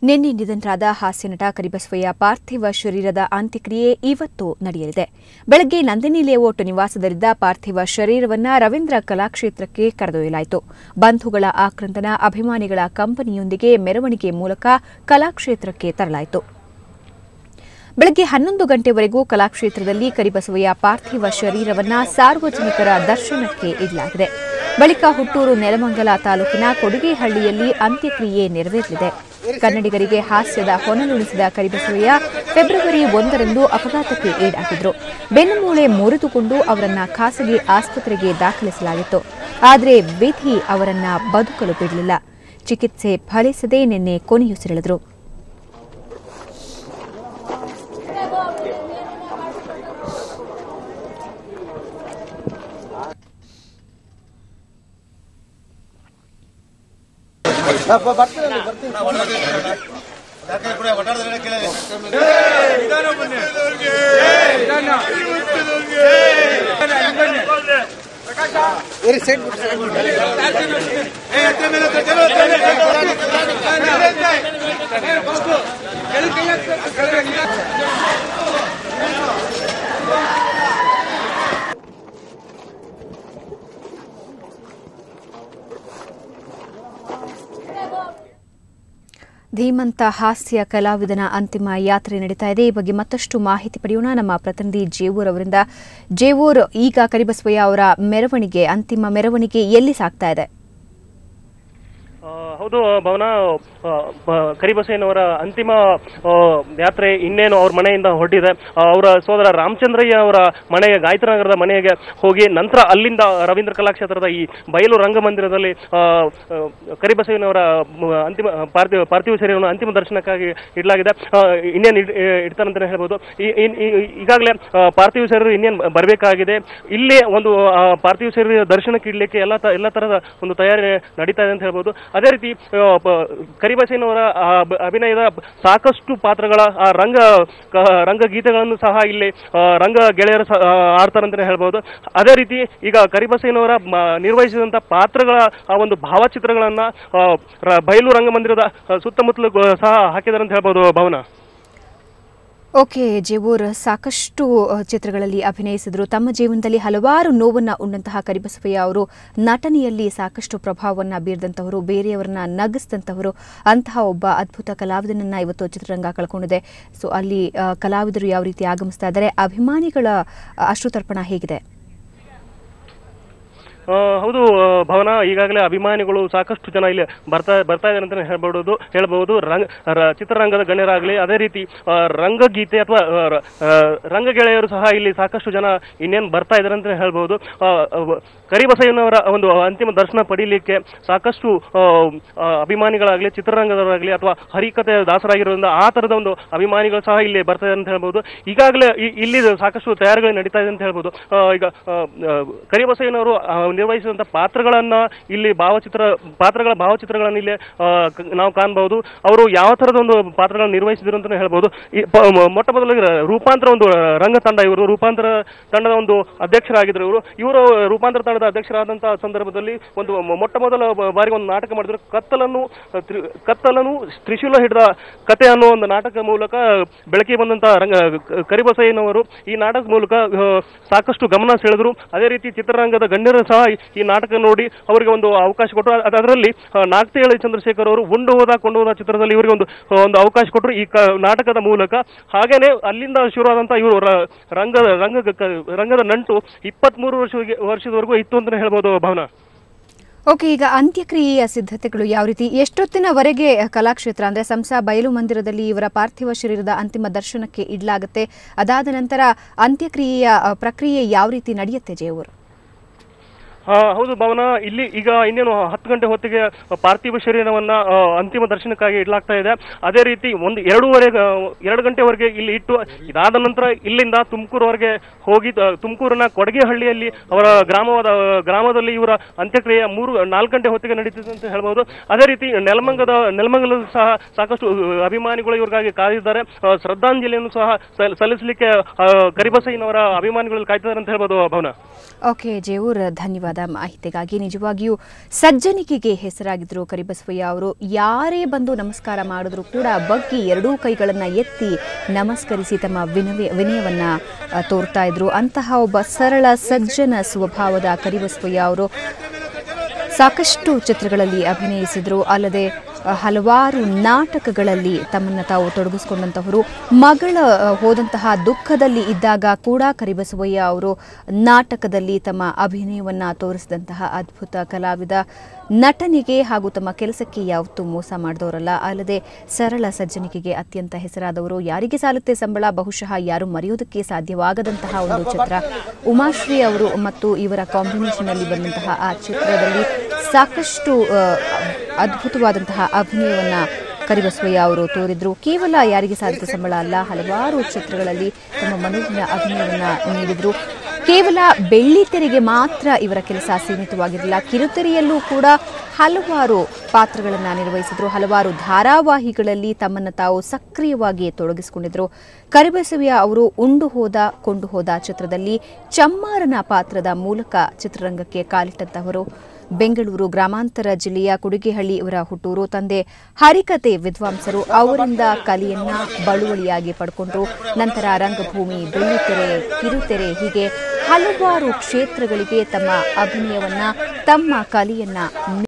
ನಿನ್ನೆ ನಿಧನರಾದ ಹಾಸ್ಯನಟ ಕರಿಬಸವಯ್ಯ ಪಾರ್ಥಿವ ಶರೀರದ ಅಂತ್ಯಕ್ರಿಯೆ ಇವತ್ತು ನಡೆಯಲಿದೆ ಬೆಳಗ್ಗೆ ನಂದಿನಿ ಲೇಔಟ್ ನಿವಾಸದಲ್ಲಿದ್ದ ಪಾರ್ಥಿವ ಶರೀರವನ್ನ ರವೀಂದ್ರ ಕಲಾಕ್ಷೇತ್ರಕ್ಕೆ ಕರೆದೊಯ್ಯಲಾಯಿತು ಬಂಧುಗಳ ಆಕ್ರಂದನ ಅಭಿಮಾನಿಗಳ ಕಂಪನಿಯೊಂದಿಗೆ ಮೆರವಣಿಗೆ ಮೂಲಕ ಕಲಾಕ್ಷೇತ್ರಕ್ಕೆ ತರಲಾಯಿತು ಬೆಳಗ್ಗೆ ಹನ್ನೊಂದು ಗಂಟೆವರೆಗೂ ಕಲಾಕ್ಷೇತ್ರದಲ್ಲಿ ಕರಿಬಸವಯ್ಯ ಪಾರ್ಥಿವ ಶರೀರವನ್ನ ಸಾರ್ವಜನಿಕರ ದರ್ಶನಕ್ಕೆ ಇಡಲಾಗಿದೆ ಬಳಿಕ ಹುಟ್ಟೂರು ನೆಲಮಂಗಲ ತಾಲೂಕಿನ ಕೊಡಿಗೆಹಳ್ಳಿಯಲ್ಲಿ ಅಂತ್ಯಕ್ರಿಯೆ ನೆರವೇರಲಿದೆ ಕನ್ನಡಿಗರಿಗೆ ಹಾಸ್ಯದ ಹೊನಲುಣಿಸಿದ ಕರಿಬಸವಯ್ಯ ಫೆಬ್ರವರಿ ಒಂದರಂದು ಅಪಘಾತಕ್ಕೆ ಈಡಾಗಿದ್ರು ಬೆನ್ನುಮೂಳೆ ಮುರಿದುಕೊಂಡು ಅವರನ್ನ ಖಾಸಗಿ ಆಸ್ಪತ್ರೆಗೆ ದಾಖಲಿಸಲಾಗಿತ್ತು ಆದರೆ ವಿಧಿ ಅವರನ್ನ ಬದುಕಲು ಬಿಡಲಿಲ್ಲ ಚಿಕಿತ್ಸೆ ಫಲಿಸದೆ ನಿನ್ನೆ ಕೊನೆಯುಸಿರೆಳೆದರು ಧೀಮಂತ ಹಾಸ್ಯ ಕಲಾವಿದನ ಅಂತಿಮ ಯಾತ್ರೆ ನಡೀತಾ ಇದೆ ಈ ಬಗ್ಗೆ ಮತ್ತಷ್ಟು ಮಾಹಿತಿ ಪಡೆಯೋಣ ನಮ್ಮ ಪ್ರತಿನಿಧಿ ಜೇವೂರ್ ಅವರಿಂದ ಜೇವೂರ್ ಈಗ ಕರಿಬಸವಯ್ಯ ಅವರ ಮೆರವಣಿಗೆ ಅಂತಿಮ ಮೆರವಣಿಗೆ ಎಲ್ಲಿ ಸಾಗ್ತಾ ಇದೆ ಆ, ಹೌದು ಭವನ ಆ, ಬ- ಕರಿಬಸಯ್ಯನವರ ಅಂತಿಮ ಆ, ಯಾತ್ರೆ ಇನ್ನೇನು ಅವ್ರ ಮನೆಯಿಂದ ಹೊರಟಿದೆ ಆ, ಅವರ ಸೋದರ ರಾಮಚಂದ್ರಯ್ಯ ಅವರ ಮನೆಗೆ ಗಾಯತ್ರಿನಗರದ ಮನೆಗೆ ಹೋಗಿ ನಂತರ ಅಲ್ಲಿಂದ ರವೀಂದ್ರ ಕಲಾಕ್ಷೇತ್ರದ ಈ ಬಯಲು ರಂಗಮಂದಿರದಲ್ಲಿ ಆ, ಆ, ಕರಿಬಸಯ್ಯನವರ ಮ, ಅಂತಿಮ ಪಾರ್ಥಿವ ಪಾರ್ಥಿವ ಶರೀರವನ್ನು ಅಂತಿಮ ದರ್ಶನಕ್ಕಾಗಿ ಇಡಲಾಗಿದೆ ಆ, ಇನ್ನೇನು ಇಡ್- ಇಡ್ತಾರಂತಾನೆ ಹೇಳ್ಬೋದು ಈ- ಈ- ಈ- ಈಗಾಗಲೇ ಆ, ಪಾರ್ಥಿವ ಶರೀರ ಇನ್ನೇನು ಬರಬೇಕಾಗಿದೆ ಇಲ್ಲೇ ಒಂದು ಆ, ಪಾರ್ಥಿವ ಶರೀರ ದರ್ಶನಕ್ಕೆ ಇಡ್ಲಿಕ್ಕೆ ಎಲ್ಲ ತ ಎಲ್ಲ ತರಹದ ಒಂದು ತಯಾರಿ ನಡೀತಾ ಇದೆ ಅಂತ ಹೇಳ್ಬೋದು ಅದೇ ರೀತಿ ಆ, ಪ- ಕರಿಬಸಯ್ಯನವರ ಆ ಬ- ಅಭಿನಯದ ಸಾಕಷ್ಟು ಪಾತ್ರಗಳ ಆ ರಂಗ ಕ- ರಂಗ ಗೀತೆಗಳನ್ನು ಸಹ ಇಲ್ಲಿ ಆ, ರಂಗ ಗೆಳೆಯರು ಸಹ ಆಡ್ತಾರಂತಾನೆ ಹೇಳ್ಬೋದು ಅದೇ ರೀತಿ ಈಗ ಕರಿಬಸಯ್ಯನವರ ಮ- ನಿರ್ವಹಿಸಿದಂಥ ಪಾತ್ರಗಳ ಆ ಒಂದು ಭಾವಚಿತ್ರಗಳನ್ನ ಆ, ರ- ಬಯಲು ರಂಗಮಂದಿರದ ಆ, ಸುತ್ತಮುತ್ತಲು ಗ- ಸಹ ಹಾಕಿದಾರೆ ಅಂತ ಹೇಳ್ಬೋದು ಭವನ ಓಕೆ ಜೇವೂರ್ ಸಾಕಷ್ಟು ಅ, ಚಿತ್ರಗಳಲ್ಲಿ ಅಭಿನಯಿಸಿದ್ರು ತಮ್ಮ ಜೀವನದಲ್ಲಿ ಹಲವಾರು ನೋವನ್ನ ಉಂಡಂತಹ ಕರಿಬಸವಯ್ಯ ಅವರು ನಟನೆಯಲ್ಲಿ ಸಾಕಷ್ಟು ಪ್ರಭಾವವನ್ನ ಬೀರಿದಂತವರು ಬೇರೆಯವರನ್ನ ನಗಿಸಿದಂತವರು ಅಂತಹ ಒಬ್ಬ ಅದ್ಭುತ ಕಲಾವಿದನನ್ನ ಇವತ್ತು ಚಿತ್ರರಂಗ ಕಳ್ಕೊಂಡಿದೆ ಸೊ ಅಲ್ಲಿ ಅ, ಕಲಾವಿದರು ಯಾವ ರೀತಿ ಆಗಮಿಸ್ತಾ ಇದ್ದಾರೆ ಅಭಿಮಾನಿಗಳ ಅ, ಅಶ್ರುತರ್ಪಣ ಹೇಗಿದೆ ಆ, ಹೌದು ಆ, ಭವನ ಈಗಾಗಲೇ ಅಭಿಮಾನಿಗಳು ಸಾಕಷ್ಟು ಜನ ಇಲ್ಲಿ ಬರ್ತಾ ಬರ್ತಾ ಇದ್ದಾರೆ ಅಂತ ಹೇಳ್ಬೋದು ಹೇಳ್ಬಹುದು ರಂಗ ರ- ಚಿತ್ರರಂಗದ ಗಣ್ಯರಾಗಲಿ ಅದೇ ರೀತಿ ಆ, ರಂಗಗೀತೆ ಅಥವಾ ಆ, ರ- ಆ, ರಂಗ ಗೆಳೆಯರು ಸಹ ಇಲ್ಲಿ ಸಾಕಷ್ಟು ಜನ ಇನ್ನೇನು ಬರ್ತಾ ಇದ್ದಾರೆ ಅಂತ ಹೇಳ್ಬಹುದು ಆ, ಅವ- ಕರಿಬಸಯ್ಯನವರ ಒಂದು ಅಂತಿಮ ದರ್ಶನ ಪಡೀಲಿಕ್ಕೆ ಸಾಕಷ್ಟು ಆ, ಆ, ಅಭಿಮಾನಿಗಳಾಗಲಿ ಚಿತ್ರರಂಗದವರಾಗಲಿ ಅಥವಾ ಹರಿಕತೆ ದಾಸರಾಗಿರೋದ್ರಿಂದ ಆ ತರದ ಒಂದು ಅಭಿಮಾನಿಗಳು ಸಹ ಇಲ್ಲಿ ಬರ್ತಾ ಇದ್ದಾರೆ ಅಂತ ಹೇಳ್ಬೋದು ಈಗಾಗಲೇ ಇ- ಇಲ್ಲಿ ಸಾಕಷ್ಟು ತಯಾರಿಗಳು ನಡೀತಾ ಇದೆ ಅಂತ ಹೇಳ್ಬೋದು ಆ, ಈಗ ಆ, ಆ, ಕರಿಬಸಯ್ಯನವರು ಆ, ನಿರ್ವಹಿಸಿದಂಥ ಪಾತ್ರಗಳನ್ನ ಇಲ್ಲಿ ಭಾವಚಿತ್ರ ಪಾತ್ರಗಳ ಭಾವಚಿತ್ರಗಳನ್ನು ಇಲ್ಲಿ ಆ, ಕ- ನಾವು ಕಾಣಬಹುದು ಅವರು ಯಾವ ತರದ ಒಂದು ಪಾತ್ರಗಳನ್ನು ನಿರ್ವಹಿಸಿದ್ರು ಅಂತ ಹೇಳ್ಬೋದು ಈ ಪ- ಮ- ಮೊಟ್ಟ ಮೊದಲಿಗೆ ರೂಪಾಂತರ ಒಂದು ರಂಗ ತಂಡ ಇವರು ರೂಪಾಂತರ ತಂಡದ ಒಂದು ಅಧ್ಯಕ್ಷರಾಗಿದ್ರು ಇವರು ಇವರು ರೂಪಾಂತರ ತಂಡದ ಅಧ್ಯಕ್ಷರಾದಂತಹ ಸಂದರ್ಭದಲ್ಲಿ ಒಂದು ಮೊ- ಮೊಟ್ಟ ಮೊದಲ ಬ- ಬಾರಿಗೆ ಒಂದು ನಾಟಕ ಮಾಡಿದ್ರು ಕತ್ತಲನ್ನು ತ್ರಿ- ಕತ್ತಲನ್ನು ತ್ರಿಶೂಲ ಹಿಡಿದ ಕತೆ ಅನ್ನೋ ಒಂದು ನಾಟಕ ಮೂಲಕ ಬೆಳಕಿಗೆ ಬಂದಂತ ರಂಗ ಕ- ಕರಿಬಸಯ್ಯನವರು ಈ ನಾಟಕದ ಮೂಲಕ ಆ, ಸಾಕಷ್ಟು ಗಮನ ಸೆಳೆದ್ರು ಅದೇ ರೀತಿ ಚಿತ್ರರಂಗದ ಗಣ್ಯರು ಸಹ ಈ- ಈ ನಾಟಕ ನೋಡಿ ಅವರಿಗೆ ಒಂದು ಅವಕಾಶ ಕೊಟ್ಟರು ಅದ್- ಅದರಲ್ಲಿ ಆ, ನಾಗ್ತಿಹಳ್ಳಿ ಚಂದ್ರಶೇಖರ್ ಅವರು ಉಂಡು ಹೋದ ಕೊಂಡು ಹೋದ ಚಿತ್ರದಲ್ಲಿ ಇವರಿಗೆ ಒಂದು ಒಂದು ಅವಕಾಶ ಕೊಟ್ಟರು ಈ ಕ- ನಾಟಕದ ಮೂಲಕ ಹಾಗೇನೆ ಅಲ್ಲಿಂದ ಶುರುವಾದಂತ ಇವರು ರ- ರಂಗದ ರಂಗ ಕ- ರಂಗದ ನಂಟು ಇಪ್ಪತ್ಮೂರು ವರ್ಷ ವರ್ಷದವರೆಗೂ ಇತ್ತು ಅಂತ ಹೇಳ್ಬೋದು ಭವನ ಓಕೆ ಈಗ ಅಂತ್ಯಕ್ರಿಯೆಯ ಸಿದ್ಧತೆಗಳು ಯಾವ ರೀತಿ ಎಷ್ಟೊತ್ತಿನವರೆಗೆ ಕಲಾಕ್ಷೇತ್ರ ಅಂದ್ರೆ ಸಂಸಾ ಬಯಲು ಮಂದಿರದಲ್ಲಿ ಇವರ ಪಾರ್ಥಿವ ಶರೀರದ ಅಂತಿಮ ದರ್ಶನಕ್ಕೆ ಇಡಲಾಗುತ್ತೆ ಅದಾದ ನಂತರ ಅಂತ್ಯಕ್ರಿಯೆಯ ಅ, ಪ್ರಕ್ರಿಯೆ ಯಾವ ರೀತಿ ನಡೆಯುತ್ತೆ ಜೇವೂರ್ ಆ, ಹೌದು ಭವನ ಇಲ್ಲಿ ಈಗ ಇನ್ನೇನು ಹತ್ತು ಗಂಟೆ ಹೊತ್ತಿಗೆ ಪಾರ್ಥಿವ ಶರೀರವನ್ನ ಆ, ಅಂತಿಮ ದರ್ಶನಕ್ಕಾಗಿ ಇಡಲಾಗ್ತಾ ಇದೆ ಅದೇ ರೀತಿ ಒಂದು ಎರಡೂವರೆ ಆ, ಎರಡು ಗಂಟೆವರೆಗೆ ಇಲ್ಲಿ ಇಟ್ಟು ಇದಾದ ನಂತರ ಇಲ್ಲಿಂದ ತುಮಕೂರುವರೆಗೆ ಹೋಗಿ ಆ, ತುಮಕೂರಿನ ಕೊಡಗೆಹಳ್ಳಿಯಲ್ಲಿ ಅವರ ಗ್ರಾಮವಾದ ಗ್ರಾಮದಲ್ಲಿ ಇವರ ಅಂತ್ಯಕ್ರಿಯೆ ಮೂರು ನಾಲ್ಕು ಗಂಟೆ ಹೊತ್ತಿಗೆ ನಡೀತಿದೆ ಅಂತ ಹೇಳ್ಬೋದು ಅದೇ ರೀತಿ ನೆಲಮಂಗದ ನೆಲಮಂಗಲದ ಸಹ ಸಾಕಷ್ಟು ಅಭಿಮಾನಿಗಳು ಇವ್ರಿಗಾಗಿ ಕಾದಿದ್ದಾರೆ ಆ, ಶ್ರದ್ಧಾಂಜಲಿಯನ್ನು ಸಹ ಸಲ್- ಸಲ್ಲಿಸಲಿಕ್ಕೆ ಆ, ಕರಿಬಸಯ್ಯನವರ ಅಭಿಮಾನಿಗಳು ಕಾಯ್ತಿದ್ದಾರೆ ಅಂತ ಹೇಳ್ಬೋದು ಭವನ ಓಕೆ ಜೇವೂರ್ ಧನ್ಯವಾದ ವಿವರವಾದ ಮಾಹಿತಿಗಾಗಿ ನಿಜವಾಗಿಯೂ ಸಜ್ಜನಿಕೆಗೆ ಹೆಸರಾಗಿದ್ದರು ಕರಿಬಸವಯ್ಯ ಅವರು ಯಾರೇ ಬಂದು ನಮಸ್ಕಾರ ಮಾಡಿದ್ರು ಕೂಡ ಬಗ್ಗಿ ಎರಡೂ ಕೈಗಳನ್ನು ಎತ್ತಿ ನಮಸ್ಕರಿಸಿ ತಮ್ಮ ವಿನಯ ವಿನಯವನ್ನ ಆ, ತೋರ್ತಾ ಇದ್ರು ಅಂತಹ ಒಬ್ಬ ಸರಳ ಸಜ್ಜನ ಸ್ವಭಾವದ ಕರಿಬಸವಯ್ಯ ಅವರು ಸಾಕಷ್ಟು ಚಿತ್ರಗಳಲ್ಲಿ ಅಭಿನಯಿಸಿದರು ಅಲ್ಲದೆ ಅ, ಹಲವಾರು ನಾಟಕಗಳಲ್ಲಿ ತಮ್ಮನ್ನು ತಾವು ತೊಡಗಿಸಿಕೊಂಡಂತಹವರು ಮಗಳ ಅ, ಹೋದಂತಹ ದುಃಖದಲ್ಲಿ ಇದ್ದಾಗ ಕೂಡ ಕರಿಬಸವಯ್ಯ ಅವರು ನಾಟಕದಲ್ಲಿ ತಮ್ಮ ಅಭಿನಯವನ್ನ ತೋರಿಸಿದಂತಹ ಅದ್ಭುತ ಕಲಾವಿದ ನಟನೆಗೆ ಹಾಗೂ ತಮ್ಮ ಕೆಲಸಕ್ಕೆ ಯಾವತ್ತೂ ಮೋಸ ಮಾಡಿದವರಲ್ಲ ಅಲ್ಲದೆ ಸರಳ ಸಜ್ಜನಿಕೆಗೆ ಅತ್ಯಂತ ಹೆಸರಾದವರು ಯಾರಿಗೆ ಸಾಲುತ್ತೆ ಸಂಬಳ ಬಹುಶಃ ಯಾರು ಮರೆಯೋದಕ್ಕೆ ಸಾಧ್ಯವಾಗದಂತಹ ಒಂದು ಚಿತ್ರ ಉಮಾಶ್ರೀ ಅವರು ಮತ್ತು ಇವರ ಕಾಂಬಿನೇಷನ್ ಅಲ್ಲಿ ಬಂದಂತಹ ಆ ಚಿತ್ರದಲ್ಲಿ ಸಾಕಷ್ಟು ಆ, ಅದ್ಭುತವಾದಂತಹ ಅಭಿನಯವನ್ನ ಕರಿಬಸವಯ್ಯ ಅವರು ತೋರಿದ್ರು ಕೇವಲ ಯಾರಿಗೆ ಸಾಧಿತ ಸಂಬಳ ಅಲ್ಲ ಹಲವಾರು ಚಿತ್ರಗಳಲ್ಲಿ ತಮ್ಮ ಮನೋಜ್ಞ ಅಭಿನಯವನ್ನ ನೀಡಿದ್ರು ಕೇವಲ ಬೆಳ್ಳಿ ತೆರೆಗೆ ಮಾತ್ರ ಇವರ ಕೆಲಸ ಸೀಮಿತವಾಗಿರಲಿಲ್ಲ ಕಿರುತೆರೆಯಲ್ಲೂ ಕೂಡ ಹಲವಾರು ಪಾತ್ರಗಳನ್ನು ನಿರ್ವಹಿಸಿದ್ರು ಹಲವಾರು ಧಾರಾವಾಹಿಗಳಲ್ಲಿ ತಮ್ಮನ್ನು ತಾವು ಸಕ್ರಿಯವಾಗಿ ತೊಡಗಿಸಿಕೊಂಡಿದ್ರು ಕರಿಬಸವಯ್ಯ ಅವರು ಉಂಡು ಹೋದ ಕೊಂಡು ಹೋದ ಚಿತ್ರದಲ್ಲಿ ಚಮ್ಮಾರನ ಪಾತ್ರದ ಮೂಲಕ ಚಿತ್ರರಂಗಕ್ಕೆ ಕಾಲಿಟ್ಟಂತಹವರು ಬೆಂಗಳೂರು ಗ್ರಾಮಾಂತರ ಜಿಲ್ಲೆಯ ಕುಡಿಗೆಹಳ್ಳಿ ಇವರ ಹುಟ್ಟೂರು ತಂದೆ ಹರಿಕತೆ ವಿದ್ವಾಂಸರು ಅವರಿಂದ ಕಲೆಯನ್ನ ಬಳುವಳಿಯಾಗಿ ಪಡ್ಕೊಂಡ್ರು ನಂತರ ರಂಗಭೂಮಿ ಬೆಳ್ಳಿತೆರೆ ಕಿರುತೆರೆ ಹೀಗೆ ಹಲವಾರು ಕ್ಷೇತ್ರಗಳಿಗೆ ತಮ್ಮ ಅಭಿನಯವನ್ನ ತಮ್ಮ ಕಲೆಯನ್ನ